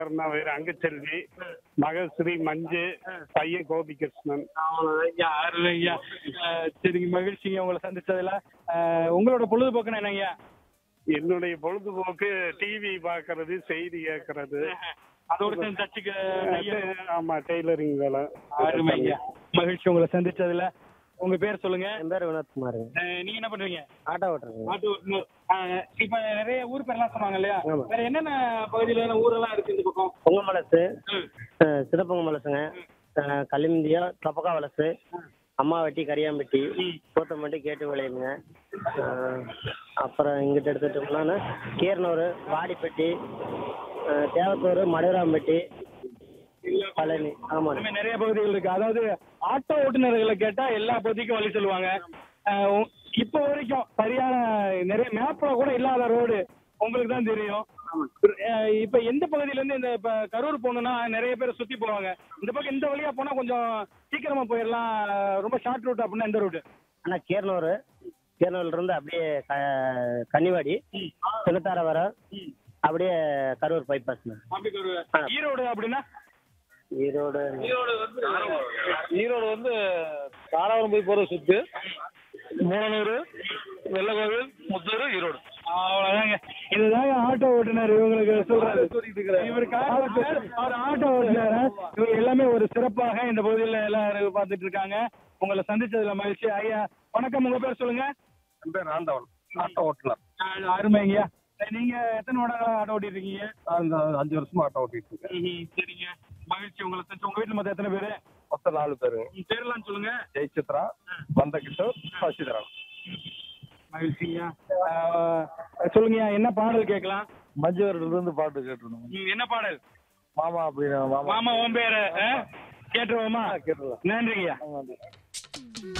கருணாவேர் அங்கச்செல்வி மகஸ்ரீ மஞ்சு பையன் கோபிகிருஷ்ணன் அவ்வளவுதான் ஐயா அருமை ஐயா அஹ், சரிங்க மகிழ்ச்சிங்க உங்களை சந்திச்சதுல அஹ், உங்களோட பொழுதுபோக்குன்னு என்னங்கய்யா என்னுடைய பொழுதுபோக்கு டிவி பார்க்கறது செய்தி கேட்கறது அதோட சேர்ந்து தச்சுக்கு ஆமா டெய்லரிங் வேலை அருமை ஐயா மகிழ்ச்சி உங்களை சந்திச்சதுல உங்க பேர் சொல்லுங்க என் பேர் வினோத்குமாருங்க அஹ், நீங்க என்ன பண்றீங்க ஆட்டோ ஓட்டுறேங்க ஆட்டோ ஓட்டுநர். அஹ், இப்ப நிறைய ஊர் பேர்லாம் சொன்னாங்க இல்லையா ஆமா. வேற என்னென்ன பகுதியில ஊரெல்லாம் இருக்கு இந்த பக்கம் பொங்க மலசு ம். சிறப்பொங்க மலசுங்க அஹ், களிந்தியா தப்பக்கா வலசு அம்மாவட்டி கரியாம்பட்டி போத்தம்பட்டி கேட்டு விளையுங்க அஹ், அப்புறம் இங்கிட்ட எடுத்துட்டோம்னா கீரனூர் வாடிப்பட்டி அஹ், தேவத்தூர் மடுராம்பட்டி பழனி ஆமாங்க இந்த மாதிரி நிறைய பகுதிகள் இருக்கு அதாவது ஆட்டோ ஓட்டுநர்களை கேட்டா எல்லா பகுதிக்கும் வழி சொல்லுவாங்க அஹ் உ- இப்போ வரைக்கும் சரியான நிறைய மேப்ல கூட இல்லாத ரோடு உங்களுக்கு தான் தெரியும் அஹ் இப்ப எந்த பகுதியில இருந்து இந்த இப்ப கரூர் போகணும்னா நிறைய பேர் சுத்தி போவாங்க இந்த பக்கம் இந்த வழியா போனா கொஞ்சம் சீக்கிரமா போயிடலாம் ரொம்ப ஷார்ட் ரூட் அப்படின்னா எந்த ரூட் ஆனால் கீரனூர் கீரனூர்ல இருந்து அப்படியே க- கன்னிவாடி சின்னத்தார வர அப்படியே கரூர் பைபாஸ்ங்க ஆ. ஈரோடு அப்படின்னா ஈரோடு ஈரோடு வந்து தாராபுரம் போய் போகிற சுத்து மூணனூர் வெள்ளக்கோவில் முத்தூர் ஈரோடு அவ்வளவுதாங்க இதுதாங்க ஆட்டோ ஓட்டுநர் இவங்களுக்கு சொல்றாரு இவருக்கு அவர் ஆட்டோ ஓட்டுநர் இவங்க எல்லாமே ஒரு சிறப்பாக இந்த பகுதியில் எல்லாரும் பார்த்துட்டு இருக்காங்க உங்களை சந்திச்சதுல மகிழ்ச்சி ஐயா வணக்கம் உங்க பேர் சொல்லுங்க என் பேர் ஆண்டவன் ஆட்டோ ஓட்டுநர் அஹ் அருமைங்க நீங்க எத்தனை வருடங்களா ஆட்டோ ஓட்டிட்டு இருக்கீங்க அந்த அஞ்சு வருஷமா ஆட்டோ ஓட்டிட்டு இருக்கேன் ம்ஹும். சரிங்க மகிழ்ச்சி உங்களை சந்திச்சு உங்க வீட்டுல மொத்தம் எத்தனை பேரு மொத்தம் நாலு பேரு உங்க பேர்லாம் சொல்லுங்க ஜெயசித்ரா வந்தகிஷோர் சசிதரன் மகிழ்ச்சிங்க அஹ் சொல்லுங்கய்யா என்ன பாடல் கேட்கலாம் மஞ்சூரில் இருந்து பாட்டு கேட்டுருந்தோம் ம், என்ன பாடல் மாமா அப்படின்னு மாமா மாமா உன் பேரு அஹ்? கேட்டுருவோமா கேட்டுருவோம் நன்றிங்கய்யா ஆமா